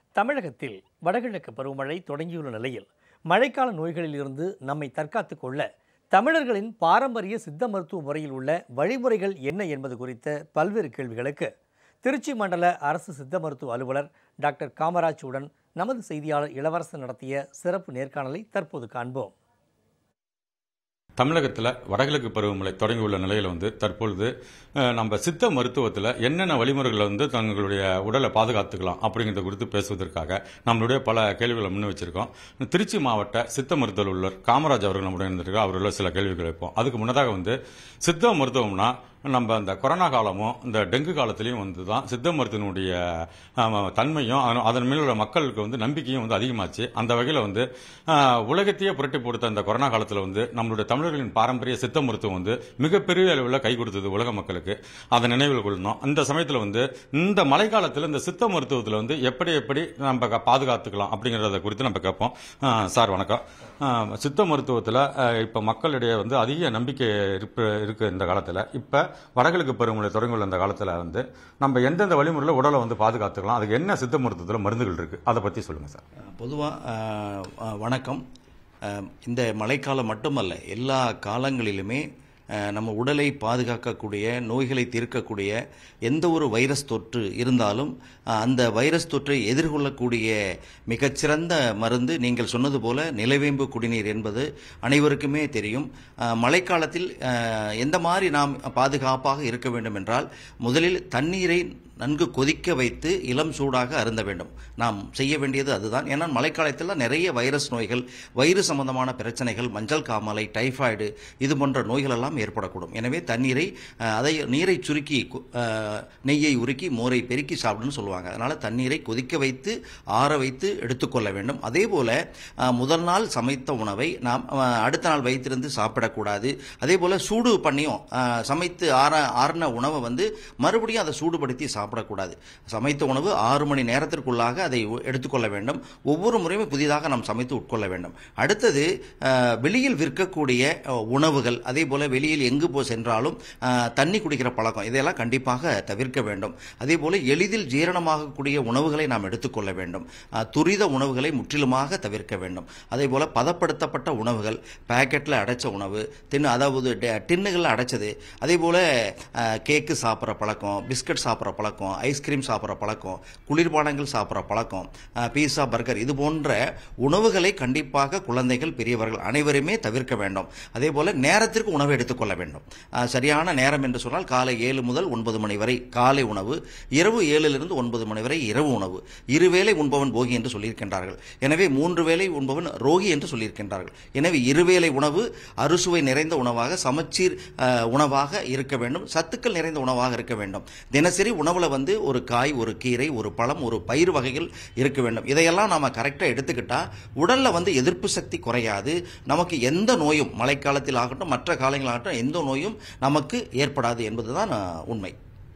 தமிழகத்தில் வடகிழக்கு பருவமழை தொடங்கியுள்ள நிலையில் மழைக்கால நோய்களில் இருந்து நம்மை தற்காத்துக் கொள்ள தமிழர்களின் பாரம்பரிய சித்த மருத்துவ முறையில் உள்ள வழிமுறைகள் என்ன என்பது குறித்த பல்வேறு கேள்விகளுக்கு திருச்சி மண்டல அரசு சித்த மருத்துவ அலுவலர் டாக்டர் காமராஜ் உடன் நமது செய்தியாளர் இளவரசன் நடத்திய சிறப்பு நேர்காணலை தற்போது காண்போம் தமிழகத்தில் வடகிழக்கு பருவமழை தொடங்கியுள்ள நிலையில் வந்து தற்பொழுது அஹ், நம்ம சித்த மருத்துவத்தில் என்னென்ன வழிமுறைகளை வந்து தங்களுடைய உடலை பாதுகாத்துக்கலாம் அப்படிங்கிறத குறித்து பேசுவதற்காக நம்மளுடைய பல கேள்விகளை முன் வச்சிருக்கோம் திருச்சி மாவட்ட சித்த மருத்துவ அலுவலர் காமராஜ் அவர்கள் நம்முடைய இருந்திருக்கோம் அவர்கள் சில கேள்விகள் வைப்போம் அதுக்கு முன்னதாக வந்து சித்த மருத்துவம்னா நம்ம அந்த கொரோனா காலமும் இந்த டெங்கு காலத்திலையும் வந்து தான் சித்த மருத்துவனுடைய ஆமா, தன்மையும் அதன் அதன் மேல உள்ள மக்களுக்கு வந்து நம்பிக்கையும் வந்து அதிகமாச்சு அந்த வகையில் வந்து ஆஹ், உலகத்தையே புரட்டி கொடுத்த அந்த கொரோனா காலத்தில் வந்து நம்மளுடைய தமிழர்களின் பாரம்பரிய சித்த மருத்துவம் வந்து மிகப்பெரிய அளவில் கை கொடுத்தது உலக மக்களுக்கு அதை நினைவில் கொள்ளணும் அந்த சமயத்தில் வந்து இந்த மழைக்காலத்தில் இந்த சித்த மருத்துவத்தில் வந்து எப்படி எப்படி நம்ம க- பாதுகாத்துக்கலாம் அப்படிங்கிறத குறித்து நம்ம கேட்போம் ஆஹ், சார் வணக்கம் ஆஹ், சித்த மருத்துவத்தில் இப்போ மக்களிடையே வந்து அதிக நம்பிக்கை இருப்பு இருக்கு இந்த காலத்தில் இப்போ வடகிழக்கு பருவமழை தொடங்கியுள்ள இந்த காலத்தில் வந்து நம்ம எந்தெந்த வழிமுறையில் உடலை வந்து பாதுகாத்துக்கலாம் அதுக்கு என்ன சித்த மருத்துவத்தில் மருந்துகள் இருக்கு அதை பற்றி சொல்லுங்க சார் பொதுவாக வணக்கம் அஹ், இந்த மழைக்காலம் மட்டுமல்ல எல்லா காலங்களிலுமே அஹ், நம்ம உடலை பாதுகாக்கக்கூடிய நோய்களை தீர்க்கக்கூடிய எந்த ஒரு வைரஸ் தொற்று இருந்தாலும் அஹ், அந்த வைரஸ் தொற்றை எதிர்கொள்ளக்கூடிய மிகச்சிறந்த மருந்து நீங்கள் சொன்னது போல நிலவேம்பு குடிநீர் என்பது அனைவருக்குமே தெரியும் அஹ், மழைக்காலத்தில் அஹ், எந்த மாதிரி நாம் பாதுகாப்பாக இருக்க வேண்டும் என்றால் முதலில் தண்ணீரை நன்கு கொதிக்க வைத்து இளம் சூடாக அருந்த வேண்டும் நாம் செய்ய வேண்டியது அதுதான் ஏன்னா மழைக்காலத்தில் நிறைய வைரஸ் நோய்கள் வயிறு சம்பந்தமான பிரச்சனைகள் மஞ்சள் காமாலை டைஃபாய்டு இது போன்ற நோய்கள் எல்லாம் ஏற்படக்கூடும் எனவே தண்ணீரை அஹ், அதை நீரை சுருக்கி கு- அஹ், நெய்யை உருக்கி மோரை பெருக்கி சாப்பிடுன்னு சொல்லுவாங்க அதனால தண்ணீரை கொதிக்க வைத்து ஆற வைத்து எடுத்துக்கொள்ள வேண்டும் அதே போல அஹ், முதல் நாள் சமைத்த உணவை நாம் அஹ், அடுத்த நாள் வைத்திருந்து சாப்பிடக்கூடாது அதே போல சூடு பண்ணியும் அஹ், சமைத்து ஆற ஆறின உணவை வந்து மறுபடியும் அதை சூடுபடுத்தி சாப்பிடக்கூடாது சமைத்த உணவு ஆறு மணி நேரத்திற்குள்ளாக அதை உ- எடுத்துக்கொள்ள வேண்டும் ஒவ்வொரு முறையுமே புதிதாக நாம் சமைத்து உட்கொள்ள வேண்டும் அடுத்தது அஹ், வெளியில் விற்கக்கூடிய அஹ், உணவுகள் அதே போல வெளியில் எங்கு போ சென்றாலும் அஹ், தண்ணி குடிக்கிற பழக்கம் இதையெல்லாம் கண்டிப்பாக தவிர்க்க வேண்டும் அதே போல எளிதில் ஜீரணமாகக்கூடிய உணவுகளை நாம் எடுத்துக்கொள்ள வேண்டும் அஹ், துரித உணவுகளை முற்றிலுமாக தவிர்க்க வேண்டும் அதே போல பதப்படுத்தப்பட்ட உணவுகள் பாக்கெட்டில் அடைச்ச உணவு தின்னு அதாவது டெ- டின்னுகளில் அடைச்சது அதே போல அஹ், கேக்கு சாப்பிட்ற பழக்கம் பிஸ்கட் சாப்பிட்ற பழக்கம் ஐஸ்கிரீம் சாப்பிட்ற பழக்கம் குளிர்பானங்கள் சாப்பிட்ற பழக்கம் அஹ், பீஸா பர்கர் இது போன்ற உணவுகளை கண்டிப்பாக குழந்தைகள் பெரியவர்கள் அனைவருமே தவிர்க்க வேண்டும் அதே போல நேரத்திற்கு உணவு எடுத்துக்கொள்ள வேண்டும் அஹ், சரியான நேரம் என்று சொன்னால் காலை ஏழு முதல் ஒன்பது மணி வரை காலை உணவு இரவு ஏழிலிருந்து ஒன்பது மணி வரை இரவு உணவு இருவேளை உண்பவன் போகி என்று சொல்லியிருக்கின்றார்கள் எனவே மூன்று வேளை உண்பவன் ரோகி என்று சொல்லியிருக்கின்றார்கள் எனவே இருவேளை உணவு அறுசுவை நிறைந்த உணவாக சமச்சீர் அஹ், உணவாக இருக்க வேண்டும் சத்துக்கள் நிறைந்த உணவாக இருக்க வேண்டும் தினசரி உணவுல வந்து ஒரு காய் ஒரு கீரை ஒரு பழம் ஒரு பயிர் வகைகள் இருக்க வேண்டும் இதையெல்லாம் நாம கரெக்டா எடுத்துக்கிட்டா உடல்ல வந்து எதிர்ப்பு சக்தி குறையாது நமக்கு எந்த நோயும் மழைக்காலத்தில் ஆகட்டும் மற்ற காலங்களாகட்டும் எந்த நோயும் நமக்கு ஏற்படாது என்பதுதான் அஹ், உண்மை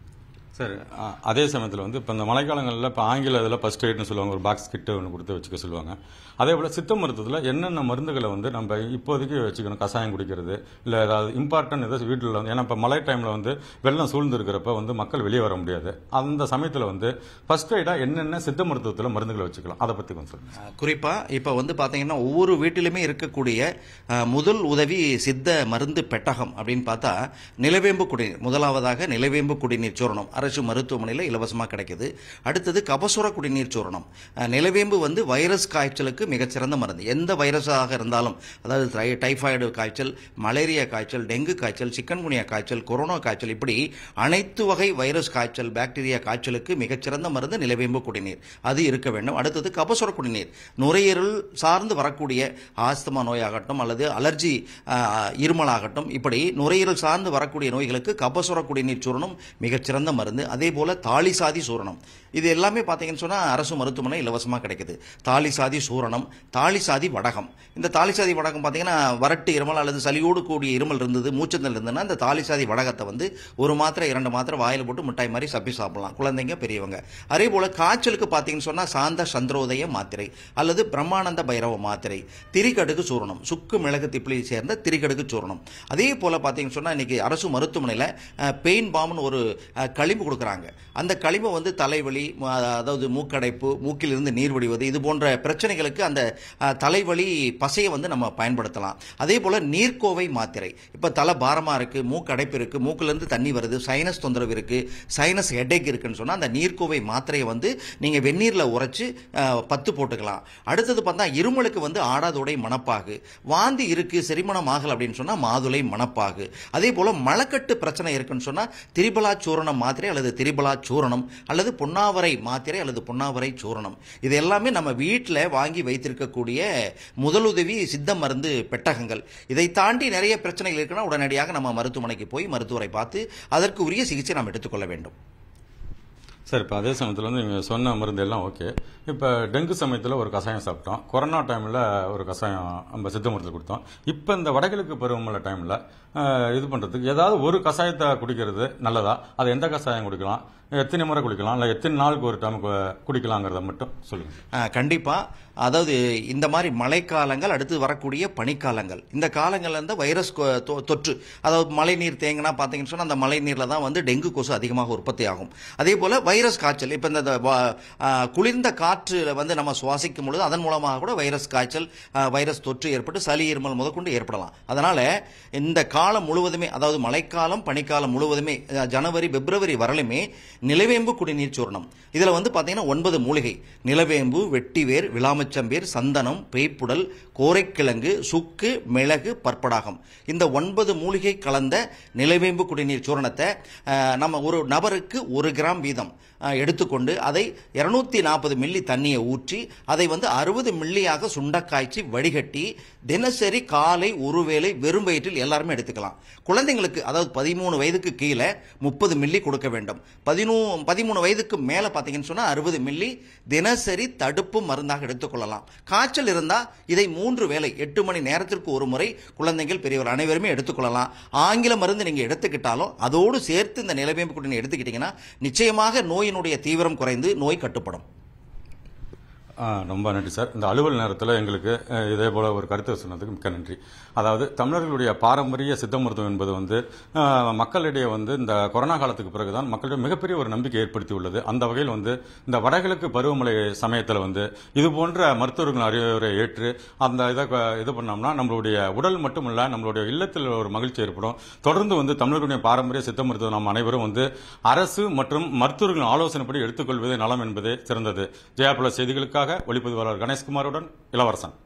சரி அ- அதே சமயத்தில் வந்து இப்போ இந்த மழைக்காலங்களில் இப்போ ஆங்கில இதில் ஃபர்ஸ்ட் எய்ட்னு சொல்லுவாங்க ஒரு பாக்ஸ் கிட்டு ஒன்று கொடுத்து வச்சுக்க சொல்லுவாங்க அதே போல் சித்த மருத்துவத்தில் என்னென்ன மருந்துகளை வந்து நம்ம இப்போதைக்கு வச்சுக்கணும் கஷாயம் குடிக்கிறது இல்லை ஏதாவது இம்பார்ட்டன்ட் ஏதாச்சும் வீட்டில் வந்து ஏன்னா இப்போ மழை டைமில் வந்து வெள்ளம் சூழ்ந்து இருக்கிறப்ப வந்து மக்கள் வெளியே வர முடியாது அந்த சமயத்தில் வந்து ஃபர்ஸ்ட் எய்டாக என்னென்ன சித்த மருத்துவத்தில் மருந்துகளை வச்சுக்கலாம் அதை பற்றி கொஞ்சம் சொல்லுங்கள் அஹ், குறிப்பா இப்ப வந்து பாத்தீங்கன்னா ஒவ்வொரு வீட்டிலுமே இருக்கக்கூடிய அஹ், முதல் உதவி சித்த மருந்து பெட்டகம் அப்படின்னு பார்த்தா நிலவேம்பு குடிநீர் முதலாவதாக நிலவேம்பு குடிநீர் சூரணம் அரசு மருத்துவமனையில் இலவசமாக கிடைக்குது அடுத்தது கபசுர குடிநீர் சூரணம் அஹ், நிலவேம்பு வந்து வைரஸ் காய்ச்சலுக்கு மிகச்சிறந்த மருந்து எந்த வைரஸாக இருந்தாலும் அதாவது தை- டைபாய்டு காய்ச்சல் மலேரியா காய்ச்சல் டெங்கு காய்ச்சல் சிக்கன்குனியா காய்ச்சல் கொரோனா காய்ச்சல் இப்படி அனைத்து வகை வைரஸ் காய்ச்சல் பாக்டீரியா காய்ச்சலுக்கு மிகச்சிறந்த மருந்து நிலவேம்பு குடிநீர் அது இருக்க வேண்டும் அடுத்தது கபசுர குடிநீர் நுரையீரல் சார்ந்து வரக்கூடிய ஆஸ்துமா நோயாகட்டும் அல்லது அலர்ஜி ஆஹ், இருமலாகட்டும் இப்படி நுரையீரல் சார்ந்து வரக்கூடிய நோய்களுக்கு கபசுர குடிநீர் சூரணம் மிகச்சிறந்த மருந்து அதே போல தாலிசாதி சூரணம் இது எல்லாமே பார்த்தீங்கன்னு சொன்னால் அரசு மருத்துவமனை இலவசமாக கிடைக்குது தாலிசாதி சூரணம் தாலிசாதி வடகம் இந்த தாலிசாதி வடகம் பார்த்தீங்கன்னா வறட்டு இருமல் அல்லது சளியோடு கூடிய இருமல் இருந்தது மூச்சந்தல் இருந்ததுன்னா இந்த தாலிசாதி வடகத்தை வந்து ஒரு மாத்திரை இரண்டு மாத்திரை வாயில் போட்டு மிட்டாய் மாதிரி சப்பி சாப்பிடலாம் குழந்தைங்க பெரியவங்க அதே போல காய்ச்சலுக்கு பார்த்தீங்கன்னு சொன்னால் சாந்த சந்திரோதய மாத்திரை அல்லது பிரம்மானந்த பைரவ மாத்திரை திரிகடுகு சூரணம் சுக்கு மிளகு திப்பிலி சேர்ந்த திரிகடுகு சூரணம் அதே போல பார்த்தீங்கன்னு சொன்னால் இன்னைக்கு அரசு மருத்துவமனையில் பெயின் பாம்னு ஒரு அஹ், களிம்பு களிம்பு கொடுக்குறாங்க அந்த களிம்பை வந்து தலைவலி ம- அதாவது மூக்கடைப்பு மூக்கிலிருந்து நீர் வடிவது இது போன்ற பிரச்சனைகளுக்கு அந்த அஹ், தலைவலி பசையை வந்து நம்ம பயன்படுத்தலாம் அதே போல நீர்க்கோவை மாத்திரை இப்போ தலை பாரமாக இருக்கு மூக்கடைப்பு இருக்கு மூக்கிலிருந்து தண்ணி வருது சைனஸ் தொந்தரவு இருக்கு சைனஸ் ஹெடேக் இருக்குன்னு சொன்னால் அந்த நீர்க்கோவை மாத்திரையை வந்து நீங்கள் வெந்நீரில் உரைச்சு அஹ், பத்து போட்டுக்கலாம் அடுத்தது பார்த்தா இருமலுக்கு வந்து ஆடாதோடை மணப்பாகு வாந்தி இருக்கு செரிமானம் ஆகல அப்படின்னு சொன்னா மாதுளை மணப்பாகு அதே போல மலக்கட்டு பிரச்சனை இருக்குன்னு சொன்னா திரிபலா சூரணம் மாத்திரை அல்லது திரிபலா சூரணம் அல்லது பொன்னாவரை மாத்திரை அல்லது பொன்னாவரை சூரணம் இது எல்லாமே நம்ம வீட்டில் வாங்கி வைத்திருக்கக்கூடிய முதலுதவி சித்த மருந்து பெட்டகங்கள் இதை தாண்டி நிறைய பிரச்சனைகள் இருக்குன்னா உடனடியாக நம்ம மருத்துவமனைக்கு போய் மருத்துவரை பார்த்து அதற்கு உரிய சிகிச்சை நாம் எடுத்துக்கொள்ள வேண்டும் சார் இப்போ அதே சமயத்தில் வந்து நீங்கள் சொன்ன மருந்து எல்லாம் ஓகே இப்போ டெங்கு சமயத்தில் ஒரு கஷாயம் சாப்பிட்டோம் கொரோனா டைமில் ஒரு கஷாயம் நம்ம சித்த மருந்துல கொடுத்தோம் இப்போ இந்த வடகிழக்கு பருவமழை டைமில் இது பண்ணுறதுக்கு ஏதாவது ஒரு கஷாயத்தை குடிக்கிறது நல்லதா அது எந்த கஷாயம் குடிக்கலாம் எத்தனை முறை குடிக்கலாம் இல்லை எத்தனை நாளுக்கு ஒரு டைம் குடிக்கலாங்கிறத மட்டும் சொல்லுங்கள் ஆ, கண்டிப்பா அதாவது இந்த மாதிரி மழைக்காலங்கள் அடுத்து வரக்கூடிய பனிக்காலங்கள் இந்த காலங்கள்ல இருந்து வைரஸ் கொ- தொ- தொற்று அதாவது மழை நீர் தேங்கினா பார்த்தீங்கன்னு சொன்னா அந்த மழை நீர்ல தான் வந்து டெங்கு கொசு அதிகமாக உற்பத்தி ஆகும் அதே போல வைரஸ் காய்ச்சல் இப்போ இந்த வ- ஆ, குளிர்ந்த காற்று வந்து நம்ம சுவாசிக்கும் பொழுது அதன் மூலமாக கூட வைரஸ் காய்ச்சல் ஆ, வைரஸ் தொற்று ஏற்பட்டு சளி இருமல் முதற்கொண்டு ஏற்படலாம் அதனால இந்த காலம் முழுவதுமே அதாவது மழைக்காலம் பனிக்காலம் முழுவதுமே அஹ், ஜனவரி பிப்ரவரி வரலுமே நிலவேம்பு குடிநீர் சூர்ணம் இதுல வந்து பாத்தீங்கன்னா ஒன்பது மூலிகை நிலவேம்பு வெட்டிவேர் விளாமச்சம்பேர் சந்தனம் பேய்ப்புடல் கோரைக்கிழங்கு சுக்கு மிளகு பற்படாகம் இந்த ஒன்பது மூலிகை கலந்த நிலவேம்பு குடிநீர் சூரணத்தை அஹ், நம்ம ஒரு நபருக்கு ஒரு கிராம் வீதம் அஹ், எடுத்துக்கொண்டு அதை இருநூத்தி நாற்பது மில்லி தண்ணியை ஊற்றி அதை வந்து அறுபது மில்லியாக சுண்டக்காய்ச்சி வடிகட்டி தினசரி காலை ஒருவேளை வெறும் வயிற்றில் எல்லாருமே எடுத்துக்கலாம் குழந்தைங்களுக்கு அதாவது பதிமூணு வயதுக்கு கீழே முப்பது மில்லி கொடுக்க வேண்டும் பதினூ பதிமூணு வயதுக்கு மேலே பார்த்தீங்கன்னு சொன்னால் அறுபது மில்லி தினசரி தடுப்பு மருந்தாக எடுத்துக்கொள்ளலாம் காய்ச்சல் இருந்தால் இதை மூன்று வேளை எட்டு மணி நேரத்திற்கு ஒரு முறை குழந்தைகள் பெரியவர் அனைவருமே எடுத்துக்கொள்ளலாம் ஆங்கில மருந்து நீங்கள் எடுத்துக்கிட்டாலும் அதோடு சேர்த்து இந்த நிலவேம்பு குடிநீர் எடுத்துக்கிட்டீங்கன்னா நிச்சயமாக நோயினுடைய தீவிரம் குறைந்து நோய் கட்டுப்படும் ஆ, ரொம்ப நன்றி சார் இந்த அலுவல் நேரத்தில் எங்களுக்கு அஹ், இதே போல ஒரு கருத்து சொன்னதுக்கு மிக்க நன்றி அதாவது தமிழர்களுடைய பாரம்பரிய சித்த மருத்துவம் என்பது வந்து அஹ், மக்களிடையே வந்து இந்த கொரோனா காலத்துக்கு பிறகுதான் மக்களிடையே மிகப்பெரிய ஒரு நம்பிக்கை ஏற்படுத்தி உள்ளது அந்த வகையில் வந்து இந்த வடகிழக்கு பருவமழை சமயத்தில் வந்து இது போன்ற மருத்துவர்கள் அறிவுரை ஏற்று அந்த இதை க- இது பண்ணோம்னா நம்மளுடைய உடல் மட்டுமல்ல நம்மளுடைய இல்லத்தில் ஒரு மகிழ்ச்சி ஏற்படும் தொடர்ந்து வந்து தமிழர்களுடைய பாரம்பரிய சித்த மருத்துவம் நாம் அனைவரும் வந்து அரசு மற்றும் மருத்துவர்களின் ஆலோசனைப்படி எடுத்துக்கொள்வதே நலம் என்பதே சிறந்தது ஜெயாபுல செய்திகளுக்காக ஒளிப்பதிவாளர் கணேஷ்குமாருடன் இளவரசன்